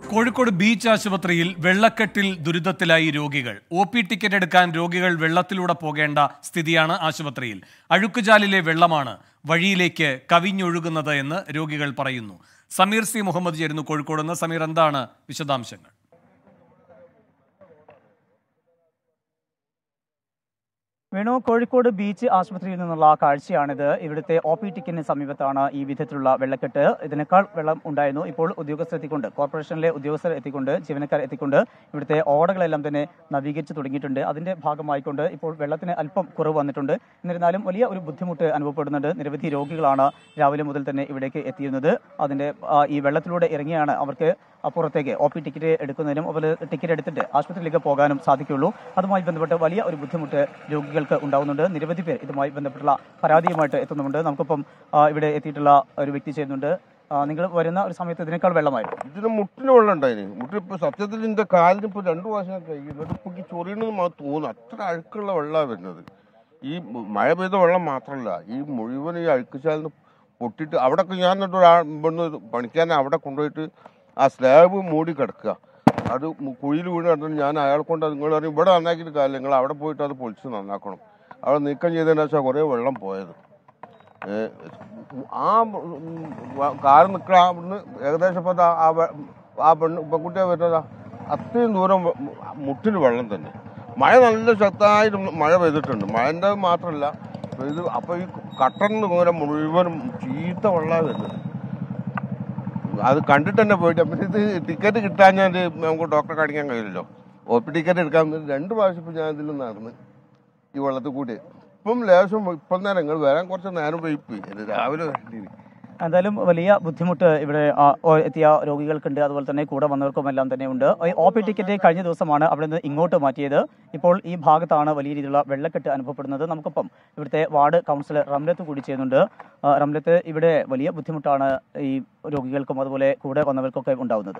Kozhikode beach ആശുപത്രിയിൽ വെള്ളക്കെട്ടിൽ ദുരിതത്തിലായി രോഗികൾ ഒ പി ടിക്കറ്റ് എടുക്കാൻ രോഗികൾ വെള്ളത്തിലൂടെ പോകേണ്ട സ്ഥിതിയാണ് ആശുപത്രിയിൽ അഴുക്കുചാലിലെ വെള്ളമാണ് വഴിയിലേക്ക് കവിഞ്ഞൊഴുകുന്നത് എന്ന് രോഗികൾ പറയുന്നു സമീർ സി മുഹമ്മദ് ചേരുന്നു കോഴിക്കോട് നിന്ന് സമീർ എന്താണ് വിശദാംശങ്ങൾ വേണു കോഴിക്കോട് ബീച്ച് ആശുപത്രിയിൽ നിന്നുള്ള കാഴ്ചയാണിത് ഇവിടുത്തെ ഒ പി ടിക്കറ്റിന് സമീപത്താണ് ഈ വിധത്തിലുള്ള വെള്ളക്കെട്ട് ഇതിനേക്കാൾ വെള്ളം ഉണ്ടായിരുന്നു ഇപ്പോൾ ഉദ്യോഗസ്ഥർ എത്തിക്കൊണ്ട് കോർപ്പറേഷനിലെ ഉദ്യോഗസ്ഥർ എത്തിക്കൊണ്ട് ജീവനക്കാർ എത്തിക്കൊണ്ട് ഇവിടുത്തെ ഓടകളെല്ലാം തന്നെ നവീകരിച്ച് തുടങ്ങിയിട്ടുണ്ട് അതിന്റെ ഭാഗമായിക്കൊണ്ട് ഇപ്പോൾ വെള്ളത്തിന് അല്പം കുറവ് വന്നിട്ടുണ്ട് എന്നിരുന്നാലും വലിയ ഒരു ബുദ്ധിമുട്ട് അനുഭവപ്പെടുന്നുണ്ട് നിരവധി രോഗികളാണ് രാവിലെ മുതൽ തന്നെ ഇവിടേക്ക് എത്തിയിരുന്നത് അതിന്റെ ആ, ഈ വെള്ളത്തിലൂടെ ഇറങ്ങിയാണ് അവർക്ക് അപ്പുറത്തേക്ക് ഒ പി ടിക്കറ്റ് എടുക്കുന്നതിനും അതുപോലെ ടിക്കറ്റ് എടുത്തിട്ട് ആശുപത്രിയിലേക്ക് പോകാനും സാധിക്കുള്ളൂ അതുമായി ബന്ധപ്പെട്ട് വലിയ ഒരു ബുദ്ധിമുട്ട് രോഗികൾക്ക് ഉണ്ടാകുന്നുണ്ട് നിരവധി പേർ ഇതുമായി ബന്ധപ്പെട്ടുള്ള പരാതിയുമായിട്ട് എത്തുന്നുണ്ട് നമുക്കിപ്പം ആ, ഇവിടെ എത്തിയിട്ടുള്ള ഒരു വ്യക്തി ചെയ്യുന്നുണ്ട് നിങ്ങൾ വരുന്ന ഒരു സമയത്ത് ഇതിനേക്കാൾ വെള്ളമായിരുന്നു ഇതിന് മുട്ടിന് വെള്ളം ഉണ്ടായിന് മുട്ടിന് ഇപ്പൊ സത്യത്തിൽ എന്റെ കാലിന് ഇപ്പൊ രണ്ടു പ്രാവശ്യം കഴിയുന്നത് ഇപ്പൊ ഈ ചൊറിയണെന്ന് മാത്രം തോന്നുന്നു അത്ര അഴുക്കുള്ള വെള്ളമാണ് വരുന്നത് ഈ മഴ പെയ്ത വെള്ളം മാത്രമല്ല ഈ മുഴുവൻ ഈ അഴുക്കുചാലിന് പൊട്ടിയിട്ട് അവിടെ ഞാൻ എന്നിട്ട് ഒരാൾ ഇവിടുന്ന് പണിക്കാരനെ അവിടെ കൊണ്ടുപോയിട്ട് ആ സ്ലാബ് മൂടി കിടക്കുക അത് കുഴിയിൽ വീണ് കിടന്നിട്ട് ഞാൻ അയാളെ കൊണ്ട് അത് നിങ്ങൾ പറയും ഇവിടെ നന്നാക്കിയിട്ട് കാര്യമില്ല നിങ്ങൾ അവിടെ പോയിട്ട് അത് പൊളിച്ച് നന്നാക്കണം അവിടെ നീക്കം ചെയ്തതിന് വെച്ചാൽ കുറേ വെള്ളം പോയത് ഏ, ആ കാറ് നിൽക്കണ അവിടുന്ന് ഏകദേശം ഇപ്പൊ ദാ ആ വെ- ആ പെണ്ണ് പെൺകുട്ടിയെ വരുന്നതാ അത്രയും ദൂരം വെ- മുട്ടിന് വെള്ളം തന്നെ മഴ നല്ല ശക്തമായിട്ട് മഴ പെയ്തിട്ടുണ്ട് മഴൻ്റെ മാത്രമല്ല ഇത് അപ്പൊ ഈ കട്ടറിന് ദൂരം മുഴുവനും ചീത്ത വെള്ളമാണ് വരുന്നത് അത് കണ്ടിട്ട് തന്നെ പോയിട്ട് അപ്പം ഇത് ടിക്കറ്റ് കിട്ടാൻ ഞാൻ നമുക്ക് ഡോക്ടറെ കാണിക്കാൻ കഴിയില്ലല്ലോ ഒ പി ടിക്കറ്റ് എടുക്കാൻ വേണ്ടി രണ്ട് പ്രാവശ്യം ഇപ്പം ഞാൻ ഇതിൽ നടന്ന് ഈ വെള്ളത്തിൽ കൂടി ഇപ്പം ലേശം ഇപ്പം നേരം നിങ്ങൾ വരാൻ കുറച്ച് നേരം പോയി ഇത് രാവിലെ വരേണ്ടി എന്തായാലും വലിയ ബുദ്ധിമുട്ട് ഇവിടെ ആ, ഓ- എത്തിയ രോഗികൾക്കുണ്ട് അതുപോലെ തന്നെ കൂടെ വന്നവർക്കും എല്ലാം തന്നെ ഉണ്ട് ഒ പി ടിക്കറ്റ് കഴിഞ്ഞ ദിവസമാണ് അവിടെ നിന്ന് ഇങ്ങോട്ട് മാറ്റിയത് ഇപ്പോൾ ഈ ഭാഗത്താണ് വലിയ രീതിയിലുള്ള വെള്ളക്കെട്ട് അനുഭവപ്പെടുന്നത് നമുക്കൊപ്പം ഇവിടുത്തെ വാർഡ് കൗൺസിലർ റംലത്ത് കൂടി ചെയ്യുന്നുണ്ട് ആ, റംലത്ത് ഇവിടെ വലിയ ബുദ്ധിമുട്ടാണ് ഈ രോഗികൾക്കും അതുപോലെ കൂടെ വന്നവർക്കൊക്കെ ഉണ്ടാവുന്നത്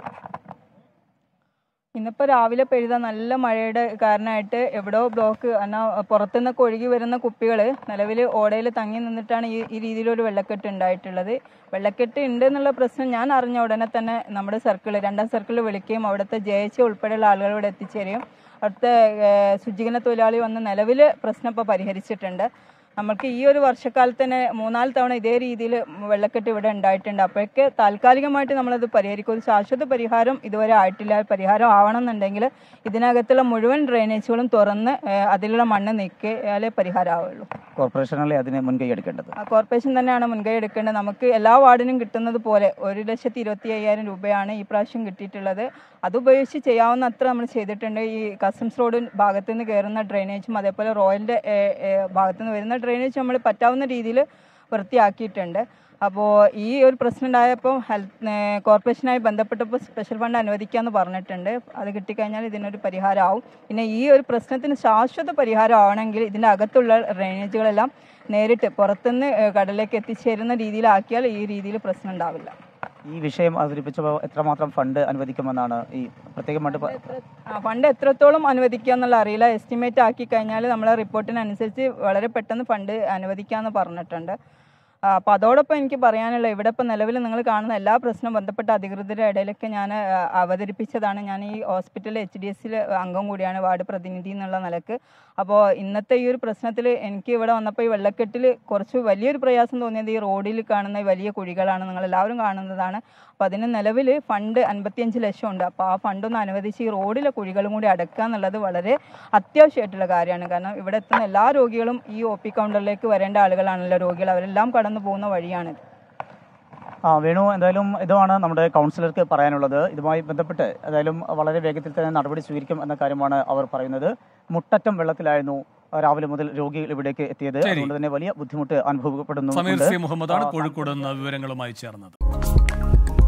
ഇന്നിപ്പോ രാവിലെ പെയ്ത നല്ല മഴയുടെ കാരണമായിട്ട് എവിടോ ബ്ലോക്ക് എന്നാ പുറത്തുനിന്നൊക്കെ ഒഴുകി വരുന്ന കുപ്പികൾ നിലവിൽ ഓടയിൽ തങ്ങി നിന്നിട്ടാണ് ഈ ഈ രീതിയിലൊരു വെള്ളക്കെട്ട് ഉണ്ടായിട്ടുള്ളത് വെള്ളക്കെട്ട് ഉണ്ട് എന്നുള്ള പ്രശ്നം ഞാൻ അറിഞ്ഞ ഉടനെ തന്നെ നമ്മുടെ സർക്കിൾ രണ്ടാം സർക്കിൾ വിളിക്കുകയും അവിടുത്തെ ജെ എച്ച് ഉൾപ്പെടെയുള്ള ആളുകൾ ഇവിടെ എത്തിച്ചേരുകയും അവിടുത്തെ ഏഹ്, ശുചീകരണ തൊഴിലാളി വന്ന് നിലവിൽ പ്രശ്നം ഇപ്പോൾ പരിഹരിച്ചിട്ടുണ്ട് നമുക്ക് ഈ ഒരു വർഷക്കാലത്ത് തന്നെ മൂന്നാല് തവണ ഇതേ രീതിയിൽ വെള്ളക്കെട്ട് ഇവിടെ ഉണ്ടായിട്ടുണ്ട് അപ്പോഴേക്ക് താൽക്കാലികമായിട്ട് നമ്മളത് പരിഹരിക്കും ഒരു ശാശ്വത പരിഹാരം ഇതുവരെ ആയിട്ടില്ല പരിഹാരം ആവണമെന്നുണ്ടെങ്കിൽ ഇതിനകത്തുള്ള മുഴുവൻ ഡ്രെയിനേജുകളും തുറന്ന് ഏഹ്, അതിലുള്ള മണ്ണ് നീക്കിയാലേ പരിഹാരമാവുള്ളൂ കോർപ്പറേഷനല്ലേ അതിന് മുൻകൈ എടുക്കേണ്ടത് ആ കോർപ്പറേഷൻ തന്നെയാണ് മുൻകൈ എടുക്കേണ്ടത് നമുക്ക് എല്ലാ വാർഡിനും കിട്ടുന്നത് പോലെ ഒരു ലക്ഷത്തി ഇരുപത്തി അയ്യായിരം രൂപയാണ് ഈ പ്രാവശ്യം കിട്ടിയിട്ടുള്ളത് അതുപയോഗിച്ച് ചെയ്യാവുന്ന അത്ര നമ്മൾ ചെയ്തിട്ടുണ്ട് ഈ കസ്റ്റംസ് റോഡ് ഭാഗത്തു നിന്ന് കയറുന്ന ഡ്രെയിനേജും അതേപോലെ റോയലിൻ്റെ ഭാഗത്തു നിന്ന് വരുന്ന ഡ്രെയിനേജ് നമ്മൾ പറ്റാവുന്ന രീതിയിൽ വൃത്തിയാക്കിയിട്ടുണ്ട് അപ്പോൾ ഈ ഒരു പ്രശ്നം ഉണ്ടായപ്പോൾ ഹെൽത്ത് കോർപ്പറേഷനായി ബന്ധപ്പെട്ടപ്പോൾ സ്പെഷ്യൽ ഫണ്ട് അനുവദിക്കാമെന്ന് പറഞ്ഞിട്ടുണ്ട് അത് കിട്ടിക്കഴിഞ്ഞാൽ ഇതിനൊരു പരിഹാരമാവും പിന്നെ ഈ ഒരു പ്രശ്നത്തിന് ശാശ്വത പരിഹാരം ആവണമെങ്കിൽ ഇതിൻ്റെ അകത്തുള്ള ഡ്രെയിനേജുകളെല്ലാം നേരിട്ട് പുറത്തുനിന്ന് ഏഹ്, കടലിലേക്ക് എത്തിച്ചേരുന്ന രീതിയിലാക്കിയാൽ ഈ രീതിയിൽ പ്രശ്നം ഉണ്ടാവില്ല ഈ വിഷയം അവതരിപ്പിച്ചപ്പോൾ എത്രമാത്രം ഫണ്ട് അനുവദിക്കുമെന്നാണ് ഈ പ്രത്യേകമായിട്ട് പ- ആ, ഫണ്ട് എത്രത്തോളം അനുവദിക്കുക എന്നുള്ള അറിയില്ല എസ്റ്റിമേറ്റ് ആക്കി കഴിഞ്ഞാൽ നമ്മളെ റിപ്പോർട്ടിനനുസരിച്ച് വളരെ പെട്ടെന്ന് ഫണ്ട് അനുവദിക്കാമെന്ന് പറഞ്ഞിട്ടുണ്ട് ആ, അപ്പോൾ അതോടൊപ്പം എനിക്ക് പറയാനുള്ള ഇവിടെ ഇപ്പോൾ നിലവിൽ നിങ്ങൾ കാണുന്ന എല്ലാ പ്രശ്നവും ബന്ധപ്പെട്ട അധികൃതരുടെ ഇടയിലൊക്കെ ഞാൻ ആ, അവതരിപ്പിച്ചതാണ് ഞാൻ ഈ ഹോസ്പിറ്റൽ എച്ച് ഡി എസിൽ അംഗം കൂടിയാണ് വാർഡ് പ്രതിനിധി എന്നുള്ള നിലക്ക് അപ്പോൾ ഇന്നത്തെ ഈ ഒരു പ്രശ്നത്തിൽ എനിക്ക് ഇവിടെ വന്നപ്പോൾ ഈ വെള്ളക്കെട്ടിൽ കുറച്ച് വലിയൊരു പ്രയാസം തോന്നിയത് ഈ റോഡിൽ കാണുന്ന ഈ വലിയ കുഴികളാണ് നിങ്ങൾ എല്ലാവരും കാണുന്നതാണ് അപ്പോൾ അതിന് നിലവിൽ ഫണ്ട് അൻപത്തിയഞ്ച് ലക്ഷം ഉണ്ട് അപ്പോൾ ആ ഫണ്ടൊന്ന് അനുവദിച്ച് ഈ റോഡിലെ കുഴികളും കൂടി അടക്കുക എന്നുള്ളത് വളരെ അത്യാവശ്യമായിട്ടുള്ള കാര്യമാണ് കാരണം ഇവിടെ എത്തുന്ന എല്ലാ രോഗികളും ഈ ഒ പി കൗണ്ടറിലേക്ക് വരേണ്ട ആളുകളാണല്ലോ രോഗികൾ അവരെല്ലാം കടന്നു പോകുന്ന വഴിയാണിത് ആ വേണു എന്തായാലും ഇതാണ് നമ്മുടെ കൗൺസിലർക്ക് പറയാനുള്ളത് ഇതുമായി ബന്ധപ്പെട്ട് എന്തായാലും വളരെ വേഗത്തിൽ തന്നെ നടപടി സ്വീകരിക്കും എന്ന കാര്യമാണ് അവർ പറയുന്നത് മുട്ടറ്റം വെള്ളത്തിലായിരുന്നു രാവിലെ മുതൽ രോഗികൾ ഇവിടേക്ക് എത്തിയത് ശരി. അതുകൊണ്ട് തന്നെ വലിയ ബുദ്ധിമുട്ട് അനുഭവപ്പെടുന്നു സമീർ സി മുഹമ്മദാണ് കോഴിക്കോട് നിന്ന് വിവരങ്ങളുമായി ചേർന്നത്